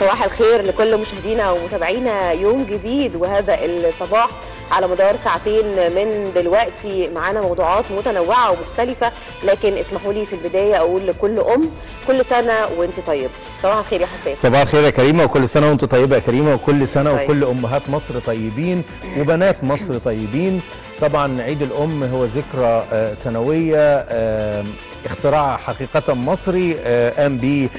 صباح الخير لكل مشاهدينا ومتابعينا يوم جديد وهذا الصباح على مدار ساعتين من دلوقتي معانا موضوعات متنوعة ومختلفة لكن اسمحوا لي في البداية أقول لكل أم كل سنة وأنت طيب صباح الخير يا حسين صباح الخير يا كريمه وكل سنه وانت طيبه يا كريمه وكل سنه طيب. وكل امهات مصر طيبين وبنات مصر طيبين طبعا عيد الام هو ذكرى آه، سنويه آه، اختراع حقيقه مصري آه، قام به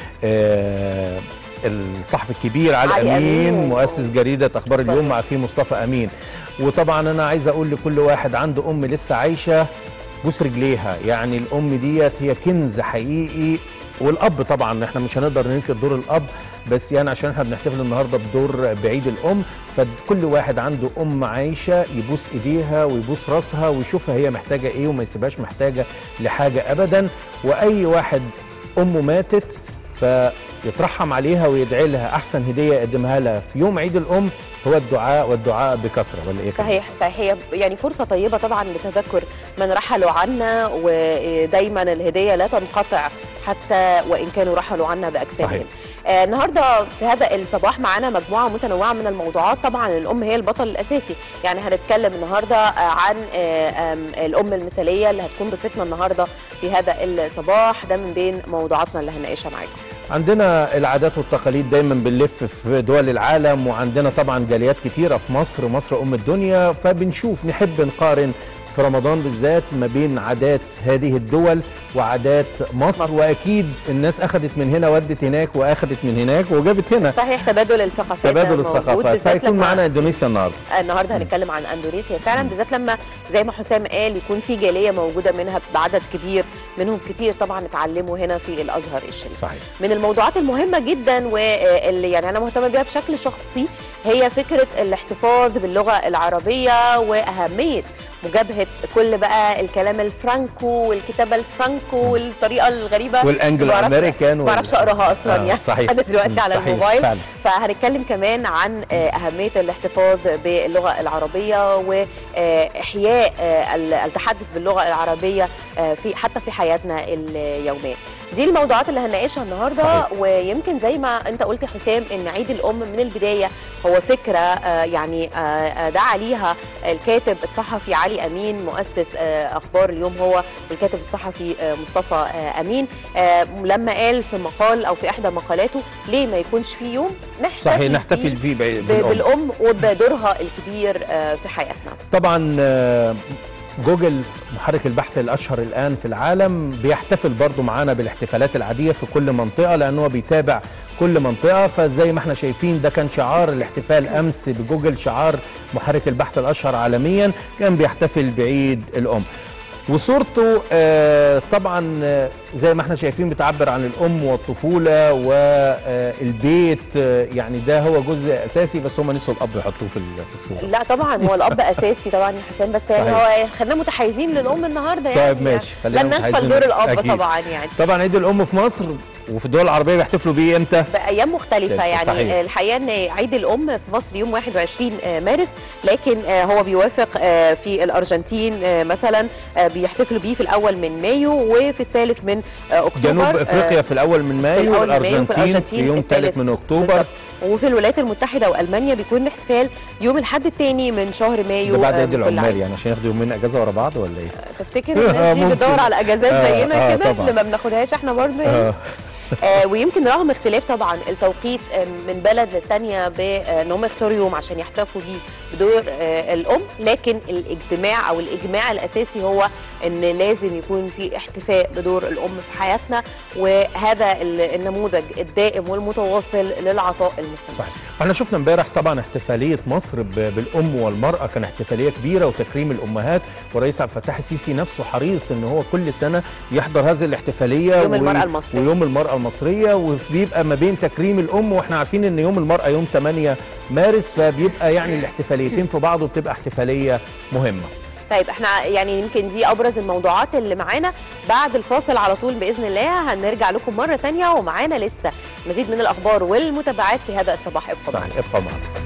آه، الصحفي الكبير علي, علي امين أمين. مؤسس جريده اخبار اليوم مع اخيه مصطفى امين وطبعا انا عايز اقول لكل واحد عنده ام لسه عايشه بوس رجليها يعني الام ديت هي كنز حقيقي والاب طبعا احنا مش هنقدر ننكر دور الاب بس يعني عشان احنا بنحتفل النهارده بدور بعيد الام فكل واحد عنده ام عايشه يبوس ايديها ويبوس راسها ويشوفها هي محتاجه ايه وما يسيبهاش محتاجه لحاجه ابدا واي واحد امه ماتت فيترحم عليها ويدعي لها احسن هديه يقدمها لها في يوم عيد الام هو الدعاء والدعاء بكثره ولا ايه صحيح صحيح هي يعني فرصة طيبة طبعا لتذكر من رحلوا عنا ودايما الهدية لا تنقطع حتى وإن كانوا رحلوا عنا بأجسادهم صحيح. آه النهارده في هذا الصباح معانا مجموعة متنوعة من الموضوعات طبعا الأم هي البطل الأساسي يعني هنتكلم النهارده آه عن آه آم، الأم المثالية اللي هتكون ضيفتنا النهارده في هذا الصباح ده من بين موضوعاتنا اللي هنناقشها معاكم عندنا العادات والتقاليد دايما بنلف في دول العالم وعندنا طبعا جاليات كتيره في مصر مصر ام الدنيا فبنشوف نحب نقارن في رمضان بالذات ما بين عادات هذه الدول وعادات مصر, مصر. واكيد الناس اخذت من هنا ودت هناك واخذت من هناك وجابت هنا صحيح تبادل الثقافات تبادل موجود الثقافات بالذات فيكون لما- معنا اندونيسيا النهارده النهارده هنتكلم عن اندونيسيا فعلا بالذات لما زي ما حسام قال يكون في جاليه موجوده منها بعدد كبير منهم كتير طبعا اتعلموا هنا في الازهر الشريف صحيح من الموضوعات المهمه جدا واللي يعني انا مهتمه بيها بشكل شخصي هي فكره الاحتفاظ باللغه العربيه واهميه مجابهه كل بقى الكلام الفرانكو والكتابه الفرانكو والطريقه الغريبه والانجلو بعرف- امريكان ما بعرفش اقراها اصلا آه، يعني صحيح. انا دلوقتي على صحيح، الموبايل فعلا. فهنتكلم كمان عن آه، أهمية الاحتفاظ باللغة العربية وإحياء التحدث باللغة العربية آه، في حتى في حياتنا اليومية دي الموضوعات اللي هنناقشها النهارده صحيح. ويمكن زي ما انت قلت يا حسام ان عيد الام من البدايه هو فكره آه، يعني آه، آه، دعا ليها الكاتب الصحفي علي امين مؤسس آه، اخبار اليوم هو والكاتب الصحفي آه، مصطفى آه، امين آه، لما قال في مقال او في احدى مقالاته ليه ما يكونش في يوم نحتفل صحيح نحتفل فيه فيه بعيد- ب- بالأم. بالام وبدورها الكبير آه، في حياتنا طبعا آه، جوجل محرك البحث الاشهر الان في العالم بيحتفل برضو معانا بالاحتفالات العاديه في كل منطقه لانه هو بيتابع كل منطقه فزي ما احنا شايفين ده كان شعار الاحتفال امس بجوجل شعار محرك البحث الاشهر عالميا كان بيحتفل بعيد الام وصورته آه، طبعا آه، زي ما احنا شايفين بتعبر عن الام والطفوله والبيت آه، يعني ده هو جزء اساسي بس هم نسوا الاب يحطوه في ال- في الصوره لا طبعا هو الاب اساسي طبعا يا حسام بس يعني صحيح. هو خلينا متحيزين للام النهارده يعني طيب ماشي، خلينا لن نغفل متحيزين دور لل- الاب أكيد. طبعا يعني طبعا عيد الام في مصر وفي الدول العربيه بيحتفلوا بيه امتى؟ بايام مختلفه صحيح. يعني صحيح. الحقيقه ان عيد الام في مصر يوم 21 مارس لكن آه، هو بيوافق آه، في الارجنتين آه، مثلا آه، بيحتفلوا بيه في الاول من مايو وفي الثالث من آه، اكتوبر جنوب آه، افريقيا في الاول من مايو الأول من مايو، وفي والارجنتين في الأرجنتين يوم الثالث ثالث من اكتوبر بالظبط. وفي الولايات المتحده والمانيا بيكون الاحتفال يوم الاحد الثاني من شهر مايو ده بعد آه، عيد من كل العمال عام. يعني عشان ياخدوا يومين اجازه ورا بعض ولا ايه؟ تفتكر الناس دي ممكن. بتدور على اجازات آه، زينا آه، كده طبعا. اللي ما بناخدهاش احنا برضه يعني آه. آه ويمكن رغم اختلاف طبعا التوقيت آه، من بلد للتانية بان هم يختاروا يوم عشان يحتفوا بيه بدور آه الام لكن الاجتماع او الاجماع الاساسي هو ان لازم يكون في احتفاء بدور الام في حياتنا وهذا ال- النموذج الدائم والمتواصل للعطاء المستمر صحيح احنا شفنا امبارح طبعا احتفاليه مصر ب- بالام والمراه كان احتفاليه كبيره وتكريم الامهات والرئيس عبد الفتاح السيسي نفسه حريص ان هو كل سنه يحضر هذه الاحتفاليه يوم و- المرأة المصرية. ويوم المراه المصريه وبيبقى ما بين تكريم الام واحنا عارفين ان يوم المراه يوم 8 مارس فبيبقى يعني الاحتفاليتين في بعض وبتبقى احتفاليه مهمه طيب احنا يعني يمكن دي ابرز الموضوعات اللي معانا بعد الفاصل على طول باذن الله هنرجع لكم مره تانية ومعانا لسه مزيد من الاخبار والمتابعات في هذا الصباح ابقوا معنا. صحيح ابقى معنا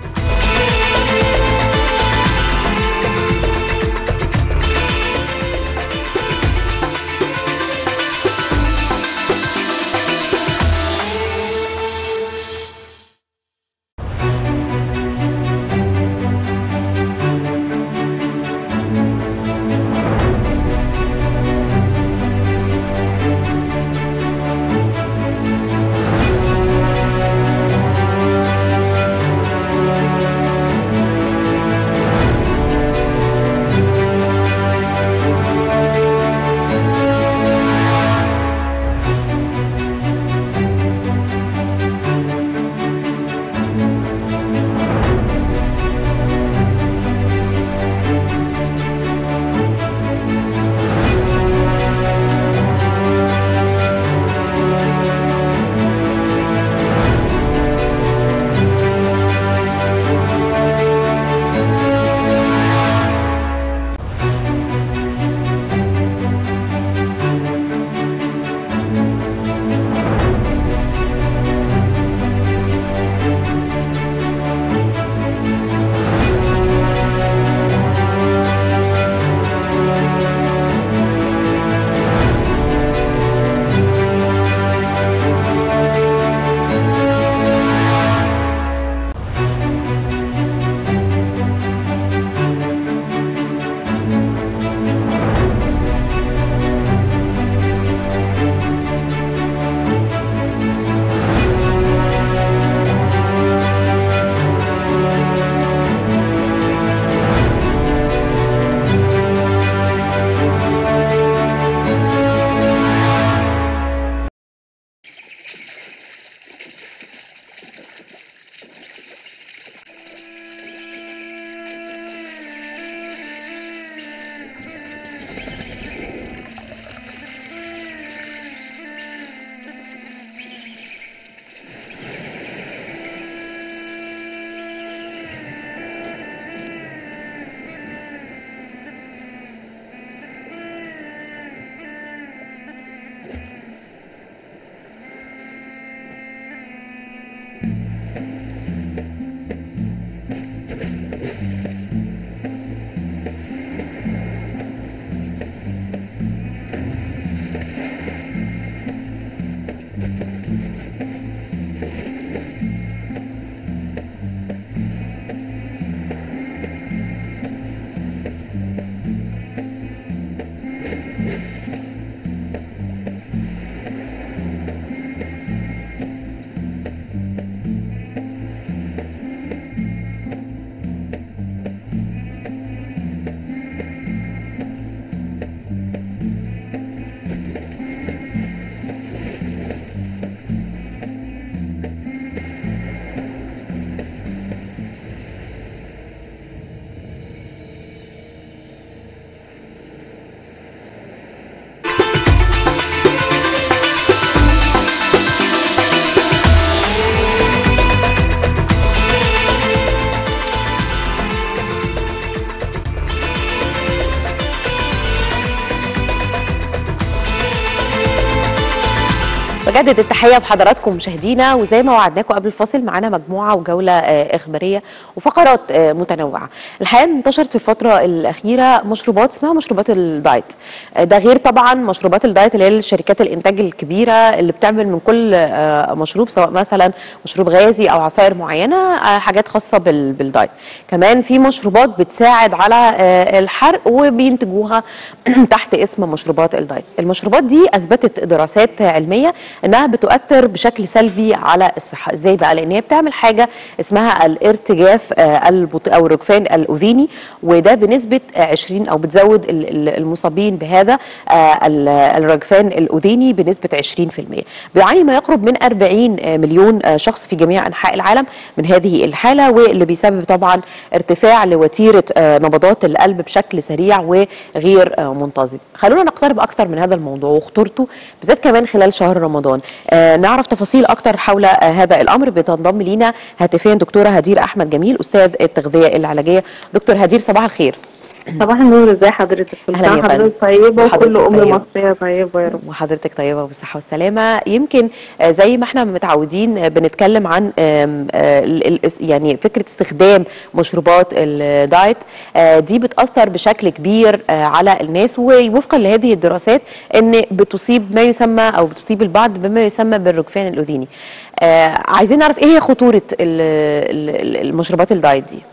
بنجدد التحيه بحضراتكم مشاهدينا وزي ما وعدناكم قبل الفاصل معانا مجموعه وجوله آه، اخباريه وفقرات آه، متنوعه. الحقيقه انتشرت في الفتره الاخيره مشروبات اسمها مشروبات الدايت. آه، ده غير طبعا مشروبات الدايت اللي هي الشركات الانتاج الكبيره اللي بتعمل من كل آه، مشروب سواء مثلا مشروب غازي او عصائر معينه آه، حاجات خاصه بال- بالدايت. كمان في مشروبات بتساعد على آه، الحرق وبينتجوها تحت اسم مشروبات الدايت. المشروبات دي اثبتت دراسات علميه انها بتؤثر بشكل سلبي على الصحه ازاي بقى لان هي بتعمل حاجه اسمها الارتجاف آه، البط... او الرجفان الاذيني وده بنسبه 20 او بتزود ال- ال- المصابين بهذا آه، ال- الرجفان الاذيني بنسبه 20% بيعاني ما يقرب من 40 مليون آه، شخص في جميع انحاء العالم من هذه الحاله واللي بيسبب طبعا ارتفاع لوتيره آه، نبضات القلب بشكل سريع وغير آه، منتظم خلونا نقترب اكتر من هذا الموضوع وخطورته بالذات كمان خلال شهر رمضان آه، نعرف تفاصيل اكتر حول آه، هذا الامر بتنضم لينا هاتفيا دكتوره هدير احمد جميل استاذ التغذيه العلاجيه دكتور هدير صباح الخير صباح النور ازي حضرتك كل أهلا يا سنه فندم. حضرتك طيبه وحضرتك وكل ام طيبة. مصريه طيبه يا رب وحضرتك طيبه وبالصحه والسلامه يمكن آه، زي ما احنا متعودين آه، بنتكلم عن آم، آه، ال- ال- يعني فكره استخدام مشروبات الدايت آه، دي بتاثر بشكل كبير آه، على الناس ووفقا لهذه الدراسات ان بتصيب ما يسمى او بتصيب البعض بما يسمى بالرجفان الاذيني آه، عايزين نعرف ايه هي خطوره ال- ال- المشروبات الدايت دي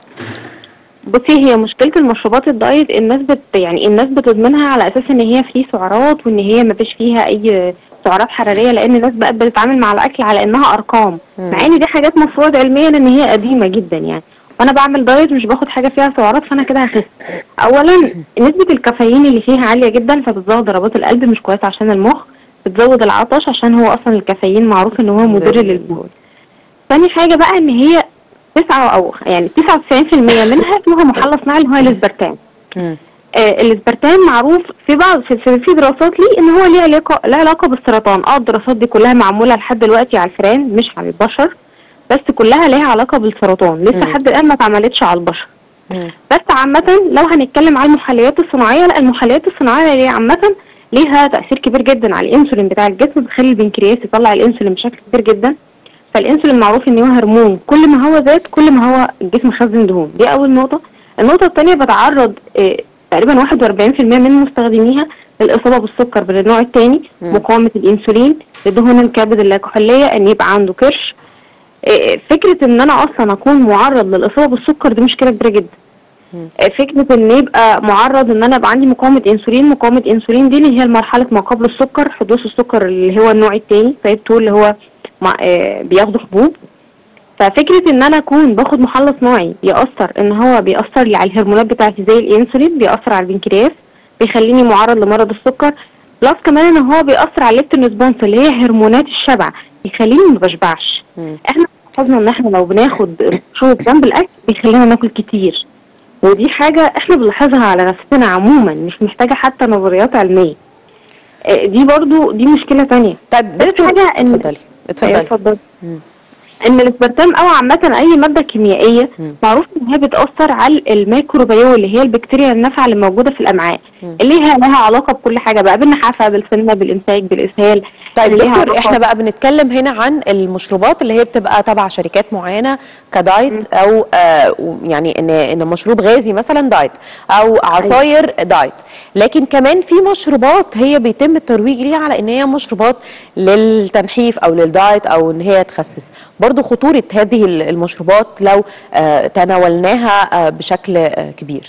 بصي هي مشكله المشروبات الدايت الناس بت يعني الناس بتدمنها على اساس ان هي فري سعرات وان هي ما فيش فيها اي سعرات حراريه لان الناس بقت بتتعامل مع الاكل على انها ارقام مم. مع ان دي حاجات مفروض علميا ان هي قديمه جدا يعني وانا بعمل دايت مش باخد حاجه فيها سعرات فانا كده هخس اولا نسبه الكافيين اللي فيها عاليه جدا فبتزود ضربات القلب مش كويس عشان المخ بتزود العطش عشان هو اصلا الكافيين معروف ان هو مضر للبول تاني حاجة بقى ان هي تسعة او يعني تسعة وتسعين في المية منها فيها محلى صناعي اللي هو الاسبرتام مم. آه الاسبرتام معروف في بعض في, في, في دراسات ليه ان هو ليه علاقة له علاقة بالسرطان اه الدراسات دي كلها معمولة لحد دلوقتي على الفئران مش على البشر بس كلها ليها علاقة بالسرطان لسه مم. لحد الان ما اتعملتش على البشر مم. بس عامة لو هنتكلم على المحليات الصناعية لا المحليات الصناعية دي عامة ليها تأثير كبير جدا على الانسولين بتاع الجسم بتخلي البنكرياس يطلع الانسولين بشكل كبير جدا فالانسولين معروف ان هو هرمون كل ما هو زاد كل ما هو الجسم خزن دهون دي اول نقطة النقطة الثانية بتعرض آه، تقريبا 41% من مستخدميها للإصابة بالسكر من النوع الثاني مم. مقاومة الانسولين لدهون الكبد اللاكحولية ان يبقى عنده كرش آه، فكرة ان انا اصلا اكون معرض للإصابة بالسكر دي مشكلة كبيرة جدا فكره ان يبقى معرض ان انا يبقى عندي مقاومه انسولين مقاومه انسولين دي اللي هي مرحله ما قبل السكر حدوث السكر اللي هو النوع الثاني تايب 2 اللي هو مع آه بياخدوا حبوب ففكره ان انا اكون باخد محلى صناعي بيأثر ان هو بيأثر لي على الهرمونات بتاعتي زي الانسولين بيأثر على البنكرياس بيخليني معرض لمرض السكر بلس كمان ان هو بيأثر على الليبتين ريسبونس اللي هي هرمونات الشبع بيخليني ما بشبعش مم. احنا لاحظنا ان احنا لو بناخد مشروب جنب الاكل بيخلينا ناكل كتير ودي حاجة احنا بنلاحظها على نفسنا عموما مش محتاجة حتى نظريات علمية اه، دي برضو دي مشكلة تانية طيب بس دكتور حاجة إن- اتفضلي اتفضلي اتفضل مم. ان الاسبرتام او عامة اي مادة كيميائية مم. معروف ان هي بتأثر على الميكروبيو اللي هي البكتيريا النافعة اللي موجودة في الامعاء مم. اللي هي لها علاقة بكل حاجة بقى بالنحافة بالسمنة بالامساك بالاسهال طيب اللي ليها دكتور علاقة- احنا بقى بنتكلم هنا عن المشروبات اللي هي بتبقى تبع شركات معينه كدايت او آه يعني ان ان مشروب غازي مثلا دايت او عصاير دايت لكن كمان في مشروبات هي بيتم الترويج ليها على ان هي مشروبات للتنحيف او للدايت او ان هي تخسس برضو خطوره هذه المشروبات لو آه تناولناها آه بشكل آه كبير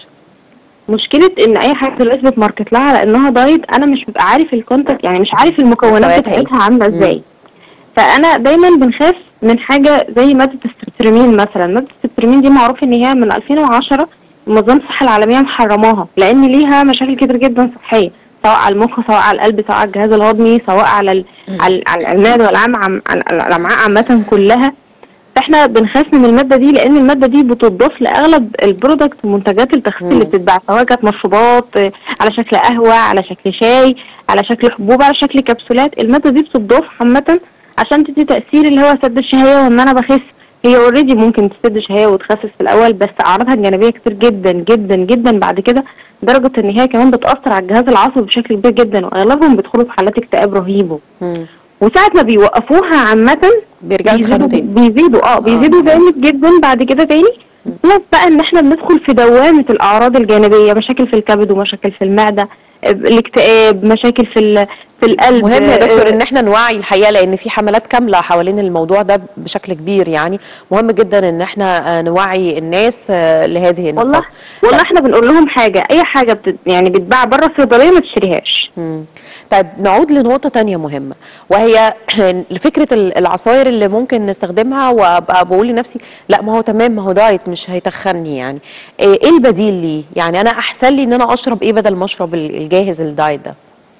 مشكلة ان اي حاجة دلوقتي بتماركت لها على انها دايت انا مش ببقى عارف الكونتنت يعني مش عارف المكونات محتوياتها إيه؟ بتاعتها عاملة ازاي فانا دايما بنخاف من حاجة زي مادة الستريمين مثلا مادة الستريمين دي معروف ان هي من 2010 منظمة الصحة العالمية محرماها لان ليها مشاكل كتير جدا صحية سواء على المخ سواء على القلب سواء على الجهاز الهضمي سواء على ال- على على المعدة والامعاء عم- على الامعاء عامة كلها فاحنا بنخاف من الماده دي لان الماده دي بتضاف لاغلب البرودكت منتجات التخسيس مم. اللي بتتباع سواء كانت مشروبات آه، على شكل قهوه على شكل شاي على شكل حبوب على شكل كبسولات الماده دي بتضاف عامه عشان تدي تاثير اللي هو سد الشهيه وان انا بخس هي اوريدي ممكن تسد شهيه وتخسس في الاول بس اعراضها الجانبيه كتير جدا جدا جدا بعد كده لدرجه ان هي كمان بتاثر على الجهاز العصبي بشكل كبير جدا واغلبهم بيدخلوا في حالات اكتئاب رهيبه مم. وساعه ما بيوقفوها عامه بيرجعوا يتخانقوا بيزيدوا تاني بيزيدوا اه بيزيدوا جامد جدا بعد كده تاني بلس بقى ان احنا بندخل في دوامه الاعراض الجانبيه مشاكل في الكبد ومشاكل في المعده آه، الاكتئاب مشاكل في ال- في القلب مهم يا دكتور آه، ان احنا نوعي الحقيقه لان في حملات كامله حوالين الموضوع ده بشكل كبير يعني مهم جدا ان احنا آه، نوعي الناس آه، لهذه النقاط والله والله احنا بنقول لهم حاجه اي حاجه بت يعني بتتباع بره الصيدليه ما تشتريهاش مم. طيب نعود لنقطة تانية مهمة وهي فكرة ال- العصاير اللي ممكن نستخدمها وابقى بقول لنفسي لا ما هو تمام ما هو دايت مش هيتخني يعني ايه إيه البديل ليه؟ يعني انا احسن لي ان انا اشرب ايه بدل ما اشرب ال- الجاهز الدايت ده؟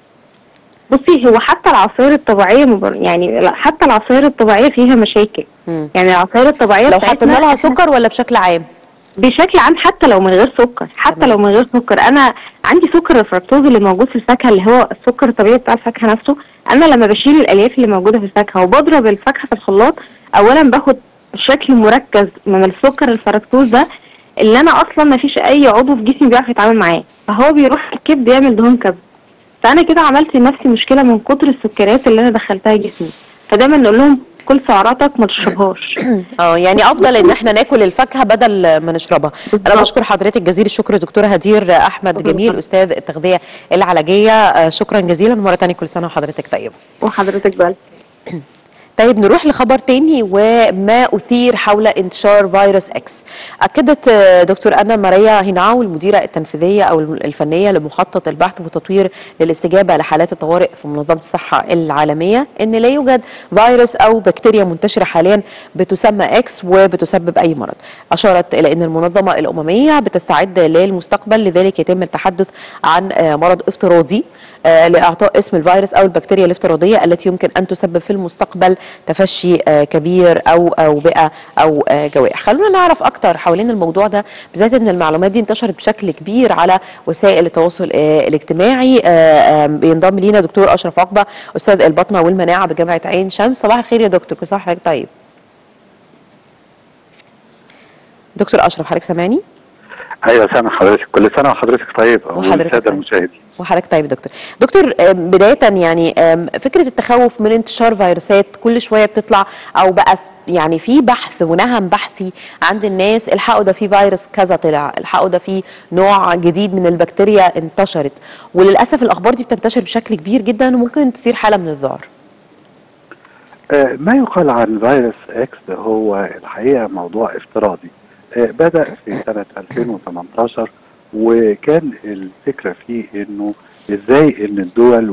بصي هو حتى العصاير الطبيعيه مبر... يعني لا، حتى العصاير الطبيعيه فيها مشاكل مم. يعني العصاير الطبيعيه لو بتاعتنا حطينا لها إحنا- سكر ولا بشكل عام؟ بشكل عام حتى لو من غير سكر حتى تمام. لو من غير سكر انا عندي سكر الفركتوز اللي موجود في الفاكهه اللي هو السكر الطبيعي بتاع الفاكهه نفسه انا لما بشيل الالياف اللي موجوده في الفاكهه وبضرب الفاكهه في الخلاط اولا باخد شكل مركز من السكر الفركتوز ده اللي انا اصلا ما فيش اي عضو في جسمي بيعرف يتعامل معاه فهو بيروح الكبد يعمل دهون كبد فانا كده عملت لنفسي مشكله من كتر السكريات اللي انا دخلتها جسمي فدايما نقول لهم كل سعراتك ما تشربهاش اه يعني افضل ان احنا ناكل الفاكهه بدل ما نشربها انا بالظبط. بشكر حضرتك جزيل الشكر دكتوره هدير احمد شكراً. جميل استاذ التغذيه العلاجيه آه، شكرا جزيلا مره ثانيه كل سنه وحضرتك طيبه وحضرتك بقى طيب نروح لخبر تاني وما أثير حول انتشار فيروس اكس أكدت آه، دكتور أنا ماريا هيناو المديرة التنفيذية أو الفنية لمخطط البحث والتطوير للاستجابة لحالات الطوارئ في منظمة الصحة العالمية أن لا يوجد فيروس أو بكتيريا منتشرة حاليا بتسمى اكس وبتسبب أي مرض أشارت إلى أن المنظمة الأممية بتستعد للمستقبل لذلك يتم التحدث عن آه، مرض افتراضي آه، لإعطاء اسم الفيروس أو البكتيريا الافتراضية التي يمكن أن تسبب في المستقبل تفشي آه، كبير أو أوبئة أو آه، جوائح خلونا نعرف أكتر حوالين الموضوع ده بالذات أن المعلومات دي انتشرت بشكل كبير على وسائل التواصل آه، الاجتماعي آه، آه، بينضم لينا دكتور أشرف عقبة أستاذ البطنة والمناعة بجامعة عين شمس صباح الخير يا دكتور كل سنة وحضرتك طيب دكتور أشرف حضرتك سامعني؟ ايوه سامع حضرتك كل سنه وحضرتك طيب وحضرتك والساده طيب. المشاهدين وحضرتك طيب يا دكتور دكتور آم، بداية يعني آم، فكرة التخوف من انتشار فيروسات كل شوية بتطلع أو بقى في- يعني في بحث ونهم بحثي عند الناس الحقوا ده في فيروس كذا طلع الحقوا ده في نوع جديد من البكتيريا انتشرت وللأسف الأخبار دي بتنتشر بشكل كبير جدا وممكن تثير حالة من الذعر آه ما يقال عن فيروس اكس هو الحقيقه موضوع افتراضي آه بدا في سنه 2018 وكان الفكره فيه انه ازاي ان الدول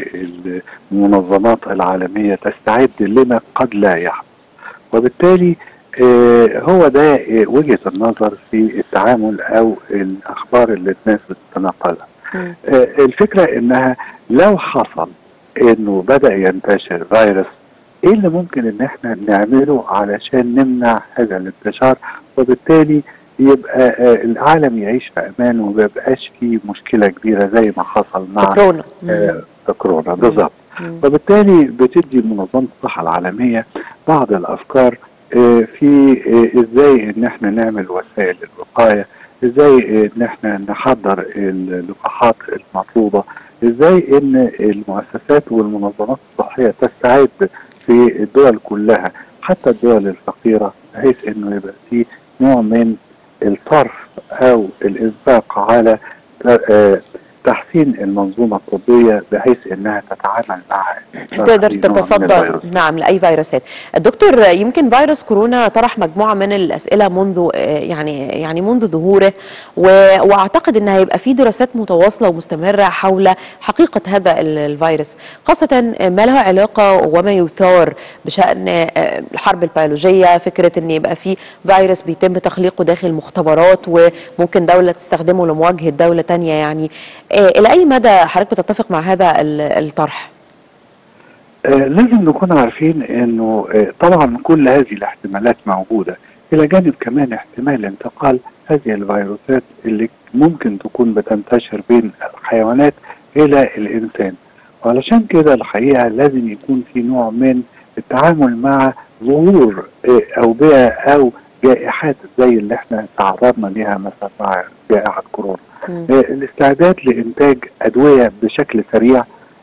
والمنظمات العالميه تستعد لما قد لا يحدث وبالتالي آه هو ده آه وجهه النظر في التعامل او الاخبار اللي الناس بتتناقلها مم. آه، الفكرة انها لو حصل انه بدأ ينتشر فيروس ايه اللي ممكن ان احنا نعمله علشان نمنع هذا الانتشار وبالتالي يبقى آه، العالم يعيش في امان وما يبقاش فيه مشكلة كبيرة زي ما حصل في مع كورونا مم. آه، في كورونا بالظبط مم. وبالتالي بتدي منظمة الصحة العالمية بعض الأفكار آه، في آه، إزاي إن إحنا نعمل وسائل الوقاية إزاي آه، إن إحنا نحضر اللقاحات المطلوبة إزاي إن المؤسسات والمنظمات الصحية تستعد في الدول كلها حتى الدول الفقيرة بحيث إنه يبقى في نوع من الصرف أو الإنفاق على آه، تحسين المنظومة الطبية بحيث انها تتعامل مع تقدر أي نوع من تتصدى الفيروس. نعم لاي فيروسات الدكتور يمكن فيروس كورونا طرح مجموعه من الاسئله منذ آه، يعني يعني منذ ظهوره و- واعتقد ان هيبقى في دراسات متواصله ومستمره حول حقيقه هذا ال- الفيروس خاصه ما له علاقه وما يثار بشان آه، الحرب البيولوجيه فكره ان يبقى في فيروس بيتم تخليقه داخل مختبرات وممكن دوله تستخدمه لمواجهه دوله تانية يعني آه، الى اي مدى حضرتك بتتفق مع هذا ال- الطرح؟ آه لازم نكون عارفين انه آه طبعا كل هذه الاحتمالات موجودة الى جانب كمان احتمال انتقال هذه الفيروسات اللي ممكن تكون بتنتشر بين الحيوانات الى الانسان وعلشان كده الحقيقة لازم يكون في نوع من التعامل مع ظهور آه، أوبئة أو جائحات زي اللي احنا تعرضنا ليها مثلا مع جائحة كورونا مم. آه، الاستعداد لإنتاج أدوية بشكل سريع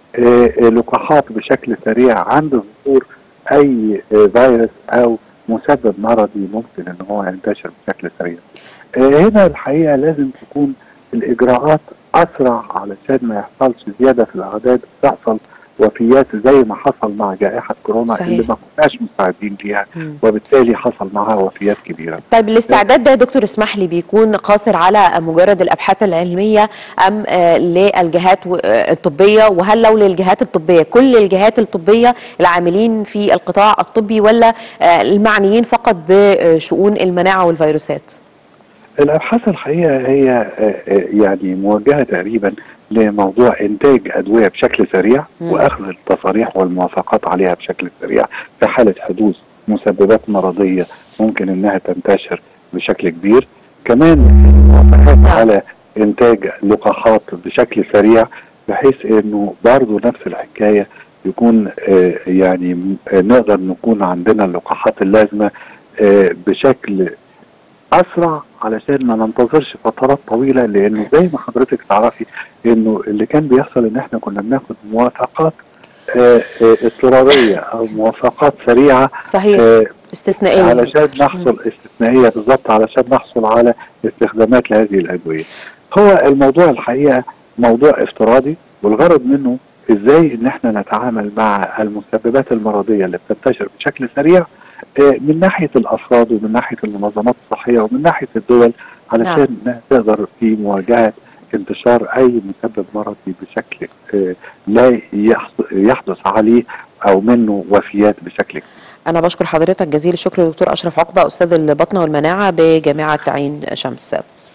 آه، آه، لقاحات بشكل سريع عند ظهور اي آه، فيروس او مسبب مرضي ممكن ان هو ينتشر بشكل سريع. آه، هنا الحقيقه لازم تكون الاجراءات اسرع علشان ما يحصلش زياده في الاعداد تحصل وفيات زي ما حصل مع جائحه كورونا صحيح. اللي ما كناش مستعدين ليها مم. وبالتالي حصل معها وفيات كبيره. طيب الاستعداد ده يا دكتور اسمح لي بيكون قاصر على مجرد الابحاث العلميه ام آه، للجهات و- آه، الطبيه وهل لو للجهات الطبيه كل الجهات الطبيه العاملين في القطاع الطبي ولا آه، المعنيين فقط بشؤون المناعه والفيروسات؟ الابحاث الحقيقه هي آه، آه، يعني موجهه تقريبا لموضوع انتاج ادويه بشكل سريع مم. واخذ التصاريح والموافقات عليها بشكل سريع في حاله حدوث مسببات مرضيه ممكن انها تنتشر بشكل كبير كمان الموافقات على انتاج لقاحات بشكل سريع بحيث انه برضه نفس الحكايه يكون آه، يعني م- آه، نقدر نكون عندنا اللقاحات اللازمه آه، بشكل اسرع علشان ما ننتظرش فترات طويله لانه زي ما حضرتك تعرفي انه اللي كان بيحصل ان احنا كنا بناخد موافقات آه، آه، اضطراريه او موافقات سريعه صحيح آه، استثنائيه علشان نحصل استثنائيه بالظبط علشان نحصل على استخدامات لهذه الادويه. هو الموضوع الحقيقه موضوع افتراضي والغرض منه ازاي ان احنا نتعامل مع المسببات المرضيه اللي بتنتشر بشكل سريع آه، من ناحيه الافراد ومن ناحيه المنظمات الصحيه ومن ناحيه الدول علشان انها تقدر في مواجهه انتشار اي مسبب مرضي بشكل آه، لا يحص- يحدث عليه او منه وفيات بشكل كبير. انا بشكر حضرتك جزيل الشكر دكتور اشرف عقبه استاذ البطنه والمناعه بجامعه عين شمس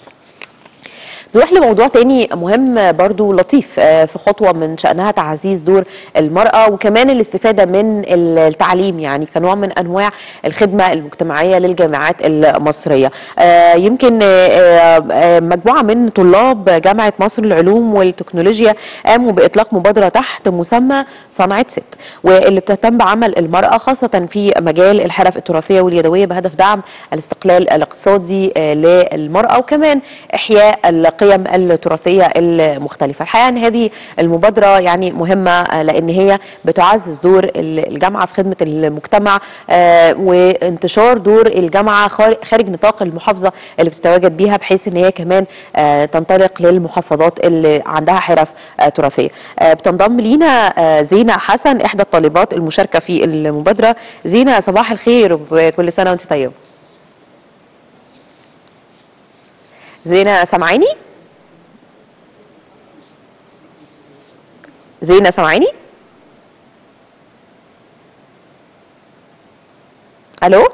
نروح لموضوع تاني مهم برضو لطيف آه، في خطوة من شأنها تعزيز دور المرأة وكمان الاستفادة من التعليم يعني كنوع من أنواع الخدمة المجتمعية للجامعات المصرية آه، يمكن آه، آه، مجموعة من طلاب جامعة مصر للعلوم والتكنولوجيا قاموا بإطلاق مبادرة تحت مسمى صنعة ست واللي بتهتم بعمل المرأة خاصة في مجال الحرف التراثية واليدوية بهدف دعم الاستقلال الاقتصادي آه، للمرأة وكمان إحياء القيم التراثية المختلفة الحقيقة أن هذه المبادرة يعني مهمة آه، لأن هي بتعزز دور الجامعة في خدمة المجتمع آه، وانتشار دور الجامعة خار- خارج نطاق المحافظة اللي بتتواجد بيها بحيث أن هي كمان آه، تنطلق للمحافظات اللي عندها حرف آه، تراثية آه، بتنضم لينا آه، زينة حسن إحدى الطالبات المشاركة في المبادرة زينة صباح الخير وكل سنة وأنت طيبة زينة سامعاني؟ زينة سامعاني؟ الو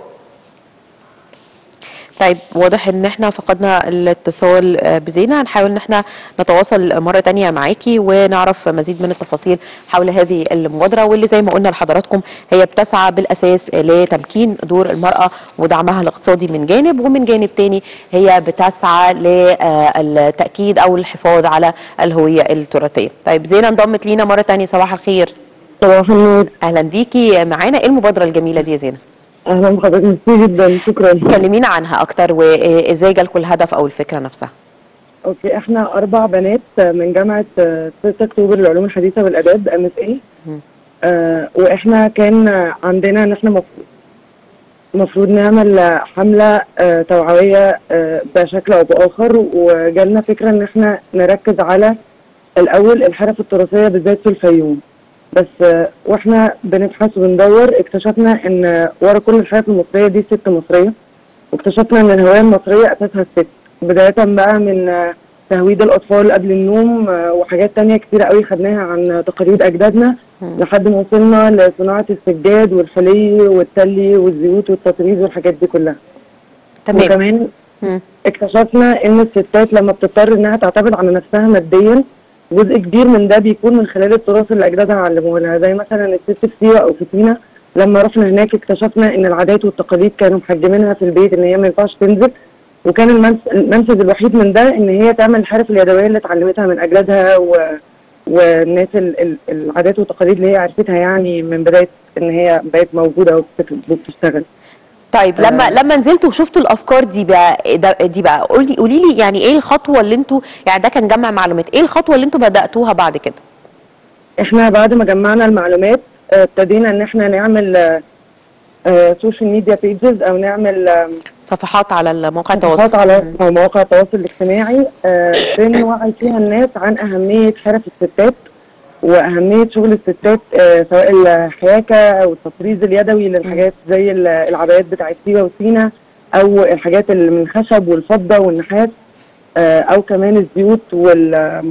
طيب واضح ان احنا فقدنا الاتصال آه، بزينة هنحاول ان احنا نتواصل مرة تانية معاكي ونعرف مزيد من التفاصيل حول هذه المبادرة واللي زي ما قلنا لحضراتكم هي بتسعى بالاساس لتمكين دور المرأة ودعمها الاقتصادي من جانب ومن جانب تاني هي بتسعى للتأكيد او الحفاظ على الهوية التراثية طيب زينة انضمت لينا مرة تانية صباح الخير صباح النور اهلا بيكي معانا ايه المبادرة الجميلة دي يا زينة اهلا بحضرتك ميرسي جدا شكرا كلمينا عنها اكتر وازاي جالكم الهدف او الفكره نفسها اوكي احنا اربع بنات من جامعه آه، 6 اكتوبر للعلوم الحديثه والاداب ام اس اي مم. واحنا كان عندنا ان احنا مفروض المفروض نعمل حملة آه، توعوية آه، بشكل أو بآخر وجالنا فكرة إن إحنا نركز على الأول الحرف التراثية بالذات في الفيوم بس آه، وإحنا بنبحث وبندور اكتشفنا إن ورا كل الحرف المصرية دي ست مصرية واكتشفنا إن الهوية المصرية أساسها الست بداية بقى من آه، تهويد الأطفال قبل النوم آه، وحاجات تانية كتيرة قوي خدناها عن تقاليد أجدادنا مم. لحد ما وصلنا لصناعة السجاد والحلي والتلي والزيوت والتطريز والحاجات دي كلها تمام وكمان مم. اكتشفنا ان الستات لما بتضطر انها تعتمد على نفسها ماديا جزء كبير من ده بيكون من خلال التراث اللي اجدادها علموه لها زي مثلا الست في سيوه او في سينا لما رحنا هناك اكتشفنا ان العادات والتقاليد كانوا محجمينها في البيت ان هي ما ينفعش تنزل وكان المنس- المنفذ الوحيد من ده ان هي تعمل الحرف اليدويه اللي اتعلمتها من اجدادها و... والناس ال... ال... العادات والتقاليد اللي هي عرفتها يعني من بدايه ان هي بقت موجوده وبت- وبتشتغل طيب لما لما نزلتوا وشفتوا الافكار دي بقى ده دي بقى قولي قولي لي يعني ايه الخطوه اللي انتوا يعني ده كان جمع معلومات ايه الخطوه اللي انتوا بداتوها بعد كده احنا بعد ما جمعنا المعلومات آه، ابتدينا ان احنا نعمل سوشيال ميديا بيجز او نعمل آه، صفحات على مواقع صفحات التواصل على مم. مواقع التواصل الاجتماعي آه، بنوعي فيها الناس عن اهميه حرف الستات واهميه شغل الستات آه، سواء الحياكه او التطريز اليدوي للحاجات زي ال- العبايات بتاعت سيوه وسينا او الحاجات اللي من الخشب والفضه والنحاس آه، او كمان الزيوت وال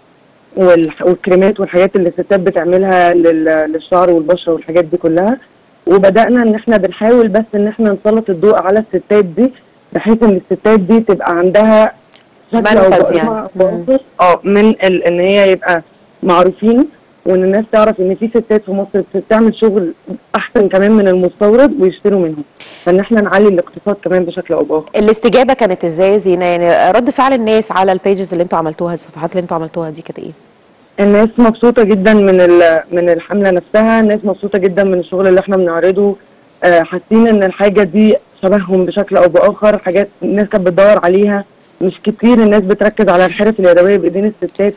والح- والكريمات والحاجات اللي الستات بتعملها لل- للشعر والبشره والحاجات دي كلها وبدانا ان احنا بنحاول بس ان احنا نسلط الضوء على الستات دي بحيث ان الستات دي تبقى عندها شكل أو منفذ بقى- يعني. بقى- اه من ال- ان هي يبقى معروفين وان الناس تعرف ان في ستات في مصر بتعمل شغل احسن كمان من المستورد ويشتروا منهم فان احنا نعلي الاقتصاد كمان بشكل او باخر الاستجابه كانت ازاي يا زينه يعني رد فعل الناس على البيجز اللي انتوا عملتوها الصفحات اللي انتوا عملتوها دي كانت ايه الناس مبسوطة جدا من ال- من الحملة نفسها، الناس مبسوطة جدا من الشغل اللي احنا بنعرضه، آه، حاسين ان الحاجة دي شبههم بشكل او باخر، حاجات الناس كانت بتدور عليها، مش كتير الناس بتركز على الحرف اليدوية بايدين الستات،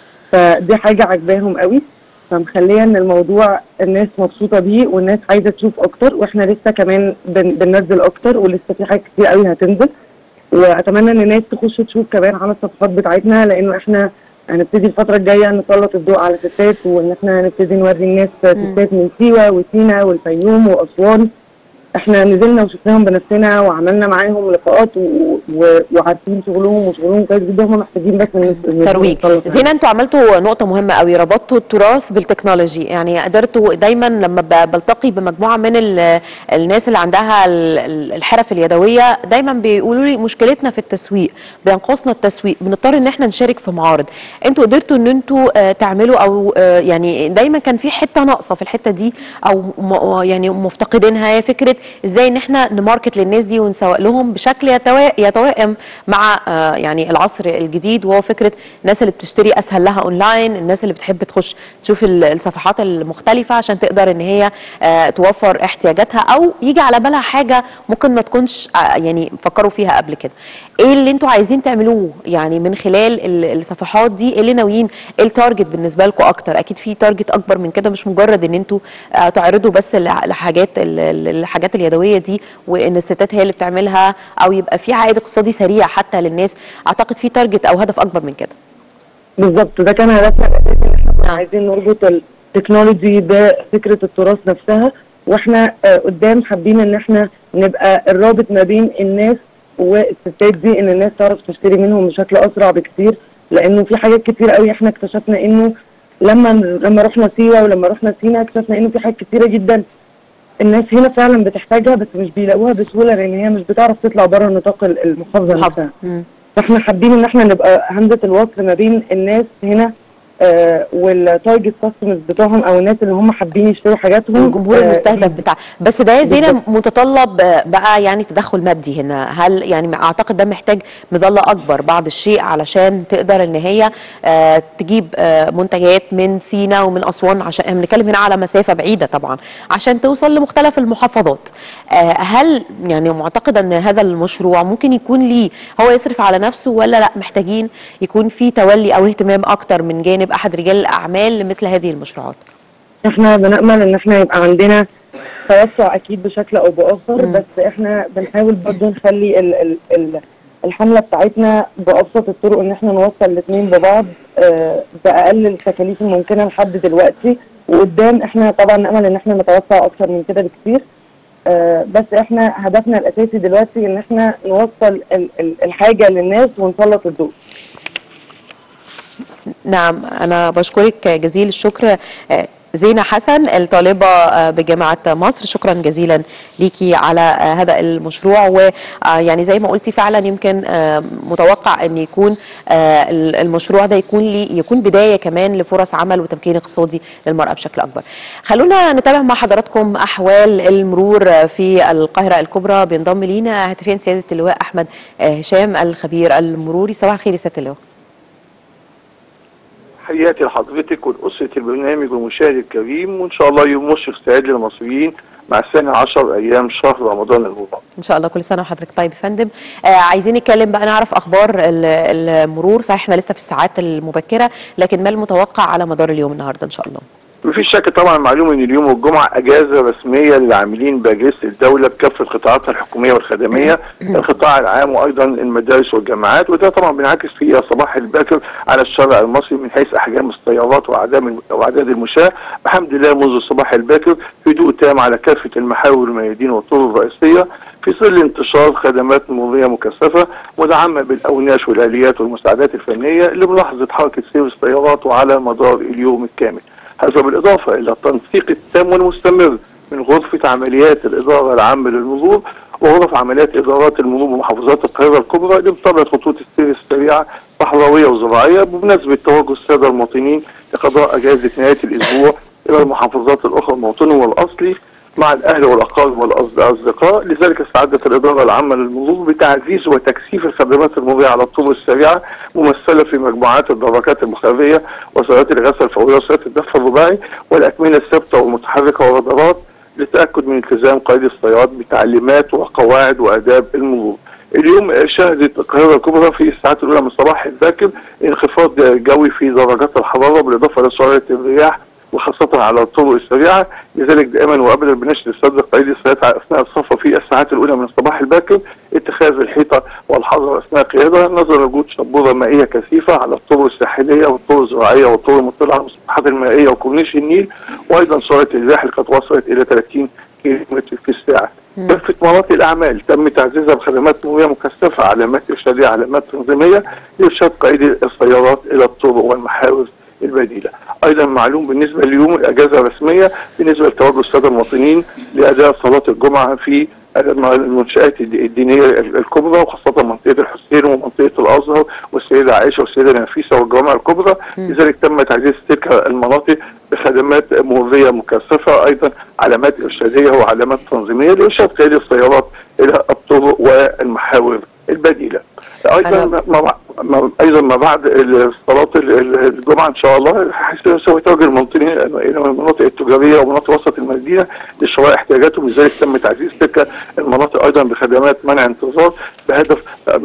فدي حاجة عجباهم قوي، فمخلية ان الموضوع الناس مبسوطة بيه والناس عايزة تشوف اكتر واحنا لسه كمان بن بننزل اكتر ولسه في حاجات كتير قوي هتنزل. واتمنى ان الناس تخش تشوف كمان على الصفحات بتاعتنا لانه احنا هنبتدي الفترة الجاية نسلط الضوء على ستات وإن إحنا نبتدي نوري الناس ستات من سيوة وسينا والفيوم وأسوان إحنا نزلنا وشفناهم بنفسنا وعملنا معاهم لقاءات و... و... وعارفين شغلهم وشغلهم كويس جدا هم محتاجين بس إن إن ترويج نسلط زينة انتوا عملتوا نقطة مهمة قوي ربطتوا التراث بالتكنولوجي يعني قدرتوا دايما لما ب- بلتقي بمجموعة من ال- الناس اللي عندها ال- ال- الحرف اليدوية دايما بيقولوا لي مشكلتنا في التسويق بينقصنا التسويق بنضطر ان احنا نشارك في معارض انتوا قدرتوا ان انتوا آه، تعملوا او آه، يعني دايما كان في حتة ناقصة في الحتة دي او م- يعني مفتقدينها هي فكرة ازاي ان احنا نماركت للناس دي ونسوق لهم بشكل يتوا- يتوائم مع آه، يعني العصر الجديد وهو فكره الناس اللي بتشتري اسهل لها اونلاين الناس اللي بتحب تخش تشوف ال- الصفحات المختلفه عشان تقدر ان هي آه، توفر احتياجاتها او يجي على بالها حاجه ممكن ما تكونش آه، يعني فكروا فيها قبل كده ايه اللي انتوا عايزين تعملوه يعني من خلال ال- الصفحات دي ايه اللي ناويين ايه التارجت بالنسبه لكم اكتر اكيد في تارجت اكبر من كده مش مجرد ان انتوا آه، تعرضوا بس الع- الحاجات ال- ال- الحاجات اليدويه دي وان الستات هي اللي بتعملها او يبقى في عائد اقتصادي سريع حتى للناس اعتقد في تارجت او هدف اكبر من كده بالظبط ده كان هدفنا الأساسي إن إحنا كنا آه. عايزين نربط التكنولوجي بفكرة التراث نفسها واحنا آه، قدام حابين ان احنا نبقى الرابط ما بين الناس والستات دي ان الناس تعرف تشتري منهم بشكل اسرع بكتير لانه في حاجات كتير قوي احنا اكتشفنا انه لما لما رحنا سيوه ولما رحنا سينا اكتشفنا انه في حاجات كتيره جدا الناس هنا فعلا بتحتاجها بس مش بيلاقوها بسهوله لان هي مش بتعرف تطلع بره نطاق المحافظه نفسها محافظه مم. فاحنا حابين ان احنا نبقى همزه الوصل ما بين الناس هنا آه والتارجت كاستمرز بتوعهم او الناس اللي هم حابين يشتروا حاجاتهم الجمهور آه، المستهدف بتاع بس ده يا زينه بالظبط. متطلب آه، بقى يعني تدخل مادي هنا هل يعني اعتقد ده محتاج مظله اكبر بعض الشيء علشان تقدر ان هي آه، تجيب آه، منتجات من سينا ومن اسوان عشان احنا بنتكلم هنا على مسافه بعيده طبعا عشان توصل لمختلف المحافظات آه، هل يعني معتقده ان هذا المشروع ممكن يكون ليه هو يصرف على نفسه ولا لا محتاجين يكون في تولي او اهتمام اكتر من جانب احد رجال الاعمال لمثل هذه المشروعات احنا بنأمل ان احنا يبقى عندنا توسع اكيد بشكل او باخر مم. بس احنا بنحاول برضه نخلي ال ال ال الحمله بتاعتنا بابسط الطرق ان احنا نوصل الاثنين ببعض آه، باقل التكاليف الممكنه لحد دلوقتي وقدام احنا طبعا نامل ان احنا نتوسع اكتر من كده بكتير آه، بس احنا هدفنا الاساسي دلوقتي ان احنا نوصل ال- ال- الحاجه للناس ونسلط الضوء نعم أنا بشكرك جزيل الشكر آه، زينة حسن الطالبة آه، بجامعة مصر شكرا جزيلا ليكي على آه، هذا المشروع ويعني زي ما قلتي فعلا يمكن آه، متوقع أن يكون آه، المشروع ده يكون لي يكون بداية كمان لفرص عمل وتمكين اقتصادي للمرأة بشكل أكبر خلونا نتابع مع حضراتكم أحوال المرور في القاهرة الكبرى بينضم لينا هاتفيا سيادة اللواء أحمد آه، هشام الخبير المروري صباح الخير يا سيادة اللواء تحياتي لحضرتك ولأسرة البرنامج والمشاهد الكريم وإن شاء الله يوم مشرق سعيد للمصريين مع الثاني عشر ايام شهر رمضان المبارك ان شاء الله كل سنه وحضرتك طيب يا فندم آه عايزين نتكلم بقى نعرف اخبار ال- المرور صحيح احنا لسه في الساعات المبكره لكن ما المتوقع على مدار اليوم النهارده ان شاء الله مفيش شك طبعا معلوم ان اليوم الجمعه اجازه رسميه للعاملين باجهزه الدوله بكافه قطاعاتها الحكوميه والخدميه القطاع العام وايضا المدارس والجامعات وده طبعا بينعكس في الصباح الباكر على الشارع المصري من حيث احجام السيارات واعداد واعداد المشاة بحمد الله منذ الصباح الباكر هدوء تام على كافه المحاور والميادين والطرق الرئيسيه في ظل انتشار خدمات مروريه مكثفه مدعمه بالاوناش والاليات والمساعدات الفنيه لملاحظه حركه سير السيارات وعلى مدار اليوم الكامل. هذا بالإضافة إلى التنسيق التام والمستمر من غرفة عمليات الإدارة العامة للمرور وغرف عمليات إدارات المرور بمحافظات القاهرة الكبرى لمتابعة خطوط السير السريعة صحراوية وزراعية بمناسبة توجه السادة المواطنين لقضاء أجازة نهاية الأسبوع إلى المحافظات الأخرى موطنهم الأصلي مع الأهل والأقارب والأصدقاء لذلك استعدت الإدارة العامة للمرور بتعزيز وتكثيف الخدمات المرورية على الطرق السريعة ممثلة في مجموعات الدراجات المخرية وسيارات الغسل الفورية وسيارات الدفع الرباعي والأكمنة الثابتة والمتحركة والرادارات للتأكد من التزام قائد السيارات بتعليمات وقواعد وآداب المرور. اليوم شهدت القاهرة الكبرى في الساعات الأولى من الصباح الباكر انخفاض جوي في درجات الحرارة بالإضافة لسرعة الرياح وخاصة على الطرق السريعة لذلك دائما وابدا بنشر الصدر قيد السيارات اثناء السفر في الساعات الاولى من الصباح الباكر اتخاذ الحيطه والحذر اثناء القياده نظرا لوجود شبوره مائيه كثيفه على الطرق الساحليه والطرق الزراعيه والطرق المطله على المسطحات المائيه وكورنيش النيل وايضا سرعه الرياح اللي قد وصلت الى 30 كيلومتر في الساعه. كافة مناطق الأعمال تم تعزيزها بخدمات مرورية مكثفة علامات إرشادية علامات تنظيمية لإرشاد قائدي السيارات إلى الطرق والمحاور البديلة ايضا معلوم بالنسبه ليوم الاجازه الرسميه بالنسبه لتوجه الساده المواطنين لاداء صلاه الجمعه في المنشآت الدينية الكبرى وخاصة منطقة الحسين ومنطقة الأزهر والسيدة عائشة والسيدة نفيسة والجامعة الكبرى لذلك تم تعزيز تلك المناطق بخدمات مرورية مكثفة أيضا علامات إرشادية وعلامات تنظيمية لإرشاد قيادة السيارات إلى الطرق والمحاور البديلة ايضا ما ما ايضا ما بعد صلاه الجمعه ان شاء الله سوف يتوجه المواطنين الى المناطق التجاريه ومناطق وسط المدينه لشراء احتياجاتهم لذلك تم تعزيز تلك المناطق ايضا بخدمات منع انتظار بهدف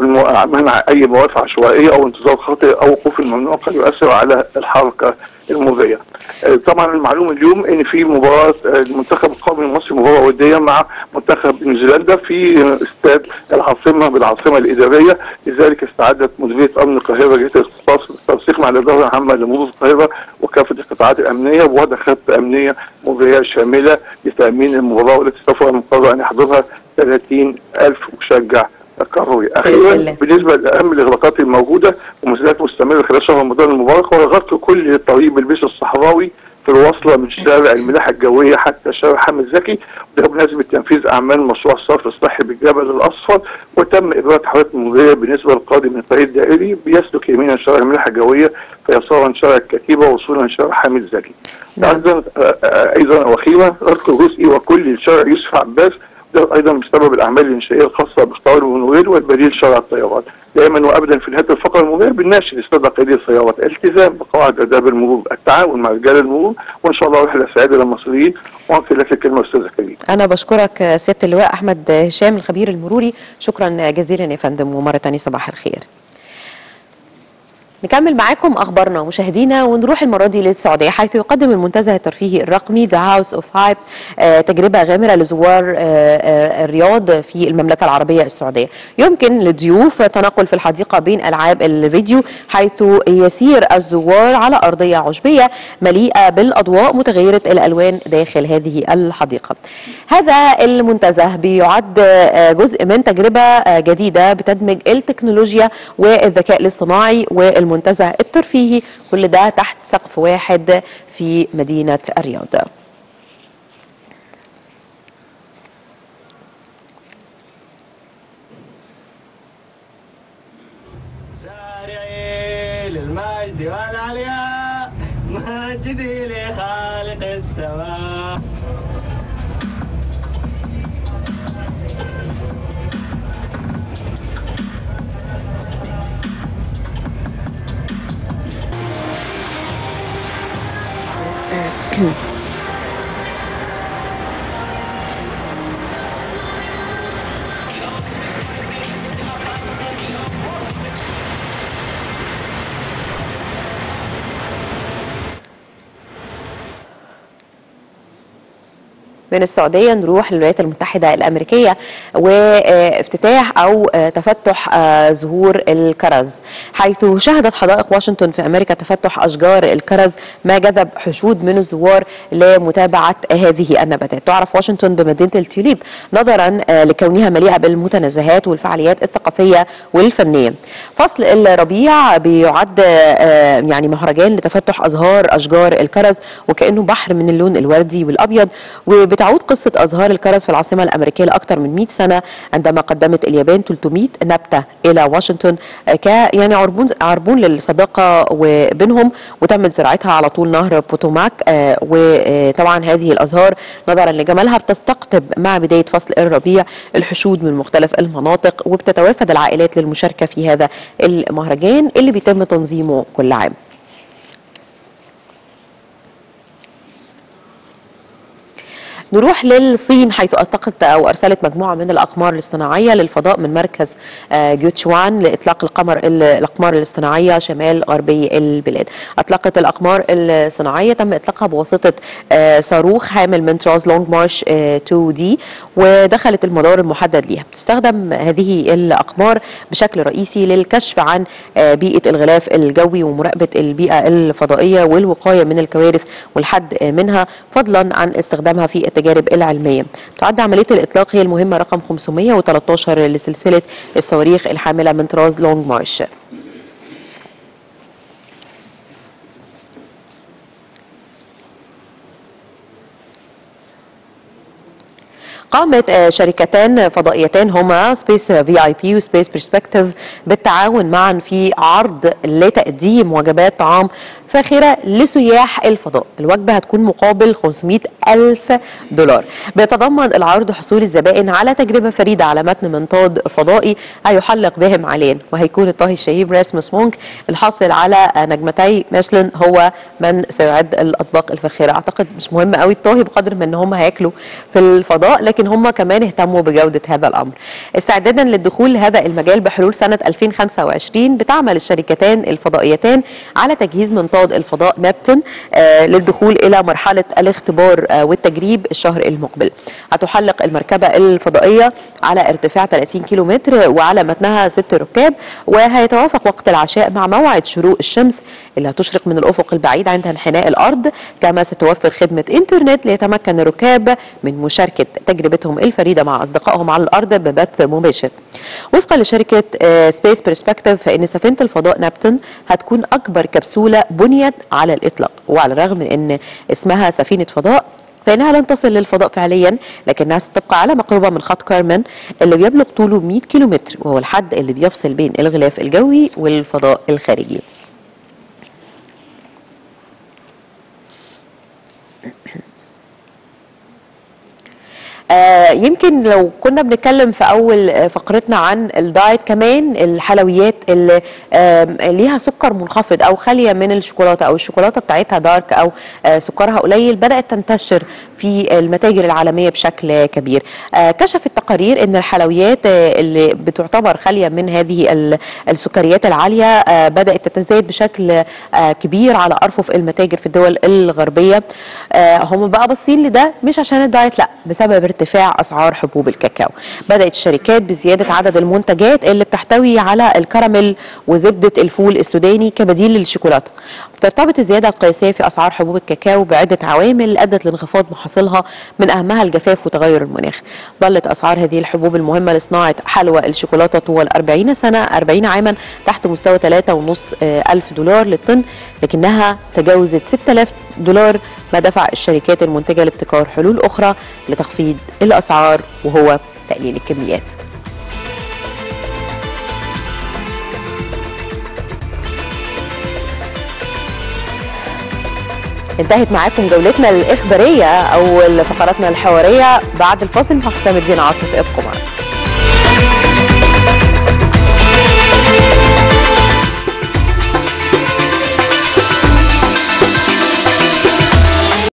منع اي مواقف عشوائيه او انتظار خاطئ او وقوف الممنوع قد يؤثر على الحركه المروريه. طبعا المعلوم اليوم ان في مباراه المنتخب القومي المصري مباراه وديه مع منتخب نيوزيلندا في استاد العاصمه بالعاصمه الاداريه لذلك استعدت مديريه امن القاهره جهه الاختصاص بالتنسيق مع الاداره العامه لمرور القاهره وكافه القطاعات الامنيه بوضع خطه امنيه مروريه شامله لتامين المباراه والتي سوف مقرر ان يحضرها 30 الف مشجع كروي اخيرا بالنسبه لاهم الاغلاقات الموجوده ومساعدات مستمره خلال شهر رمضان المبارك هو غلق كل الطريق بالبيس الصحراوي في الوصله من شارع الملاحه الجويه حتى شارع حامد زكي وده بمناسبه تنفيذ اعمال مشروع الصرف الصحي بالجبل الاصفر وتم اجراء تحويلات مروريه بالنسبه للقادم من الطريق الدائري بيسلك يمينا شارع الملاحه الجويه فيسارا شارع الكتيبه وصولا شارع حامد زكي. ايضا ايضا واخيرا غلق جزئي وكل شارع يوسف عباس ده ايضا بسبب الاعمال الانشائيه الخاصه باختار ونويل والبديل شارع الطيران دائما وابدا في نهايه الفقره المروريه بنناشد الساده قيادي السيارات الالتزام بقواعد اداب المرور التعاون مع رجال المرور وان شاء الله رحله سعيده للمصريين وانقل لك الكلمه استاذ كريم انا بشكرك سياده اللواء احمد هشام الخبير المروري شكرا جزيلا يا فندم ومره ثانيه صباح الخير نكمل معاكم اخبارنا مشاهدينا ونروح المره دي للسعوديه حيث يقدم المنتزه الترفيهي الرقمي ذا هاوس اوف هايب تجربه غامره لزوار الرياض في المملكه العربيه السعوديه يمكن للضيوف تنقل في الحديقه بين العاب الفيديو حيث يسير الزوار على ارضيه عشبيه مليئه بالاضواء متغيره الالوان داخل هذه الحديقه هذا المنتزه بيعد جزء من تجربه جديده بتدمج التكنولوجيا والذكاء الاصطناعي والم المنتزه الترفيهي كل ده تحت سقف واحد في مدينة الرياض سارعي للمجد والعلياء مجدي لخالق السماء من السعودية نروح للولايات المتحدة الأمريكية وافتتاح أو تفتح زهور الكرز حيث شهدت حدائق واشنطن في أمريكا تفتح أشجار الكرز ما جذب حشود من الزوار لمتابعة هذه النباتات تعرف واشنطن بمدينة التيوليب نظرا لكونها مليئة بالمتنزهات والفعاليات الثقافية والفنية فصل الربيع بيعد يعني مهرجان لتفتح أزهار أشجار الكرز وكأنه بحر من اللون الوردي والأبيض وبتعود قصة أزهار الكرز في العاصمة الأمريكية لأكثر من 100 سنة عندما قدمت اليابان 300 نبتة إلى واشنطن ك يعني عربون عربون للصداقة وبينهم وتمت زراعتها على طول نهر بوتوماك وطبعا هذه الأزهار نظرا لجمالها بتستقطب مع بداية فصل الربيع الحشود من مختلف المناطق وبتتوافد العائلات للمشاركة في هذا المهرجان اللي بيتم تنظيمه كل عام نروح للصين حيث اطلقت او ارسلت مجموعه من الاقمار الاصطناعيه للفضاء من مركز جوتشوان لاطلاق القمر الاقمار الاصطناعيه شمال غربي البلاد. اطلقت الاقمار الصناعيه تم اطلاقها بواسطه صاروخ حامل من تراز لونج مارش 2 دي ودخلت المدار المحدد ليها. تستخدم هذه الاقمار بشكل رئيسي للكشف عن بيئه الغلاف الجوي ومراقبه البيئه الفضائيه والوقايه من الكوارث والحد منها فضلا عن استخدامها في التجارب العلمية تعد عملية الإطلاق هي المهمة رقم 513 لسلسلة الصواريخ الحاملة من طراز لونج مارش قامت شركتان فضائيتان هما سبيس في اي بي وسبيس برسبكتيف بالتعاون معا في عرض لتقديم وجبات طعام فاخرة لسياح الفضاء الوجبة هتكون مقابل 500 ألف دولار بيتضمن العرض حصول الزبائن على تجربة فريدة على متن منطاد فضائي هيحلق بهم عليه وهيكون الطاهي الشهيب راسموس مونك الحاصل على نجمتي ميشلان هو من سيعد الأطباق الفاخرة أعتقد مش مهم قوي الطاهي بقدر من ان هم هياكلوا في الفضاء لكن هم كمان اهتموا بجودة هذا الأمر استعدادا للدخول لهذا المجال بحلول سنة 2025 بتعمل الشركتان الفضائيتان على تجهيز منطاد اقتصاد الفضاء نبتون آه للدخول الى مرحله الاختبار آه والتجريب الشهر المقبل. هتحلق المركبه الفضائيه على ارتفاع 30 كيلومتر وعلى متنها ست ركاب وهيتوافق وقت العشاء مع موعد شروق الشمس اللي هتشرق من الافق البعيد عند انحناء الارض كما ستوفر خدمه انترنت ليتمكن الركاب من مشاركه تجربتهم الفريده مع اصدقائهم على الارض ببث مباشر. وفقا لشركه آه سبيس برسبكتيف فان سفينه الفضاء نبتون هتكون اكبر كبسوله بنيت على الاطلاق وعلى الرغم من ان اسمها سفينه فضاء فإنها لن تصل للفضاء فعليا لكنها ستبقى على مقربة من خط كارمن اللي بيبلغ طوله 100 كيلومتر وهو الحد اللي بيفصل بين الغلاف الجوي والفضاء الخارجي آه يمكن لو كنا بنتكلم في اول فقرتنا عن الدايت كمان الحلويات اللي آه ليها سكر منخفض او خاليه من الشوكولاته او الشوكولاته بتاعتها دارك او آه سكرها قليل بدات تنتشر في المتاجر العالميه بشكل كبير كشفت تقارير ان الحلويات اللي بتعتبر خاليه من هذه السكريات العاليه بدات تتزايد بشكل كبير على ارفف المتاجر في الدول الغربيه هم بقى باصين لده مش عشان الدايت لا بسبب ارتفاع اسعار حبوب الكاكاو بدات الشركات بزياده عدد المنتجات اللي بتحتوي على الكراميل وزبده الفول السوداني كبديل للشوكولاته ترتبط الزياده القياسيه في اسعار حبوب الكاكاو بعده عوامل ادت لانخفاض محاصيلها من اهمها الجفاف وتغير المناخ ظلت اسعار هذه الحبوب المهمه لصناعه حلوى الشوكولاته طوال 40 سنه 40 عاما تحت مستوى 3.5 الف دولار للطن لكنها تجاوزت 6000 دولار ما دفع الشركات المنتجه لابتكار حلول اخرى لتخفيض الاسعار وهو تقليل الكميات انتهت معاكم جولتنا الإخبارية أو فقراتنا الحوارية بعد الفاصل مع حسام الدين عاطف ابقوا معنا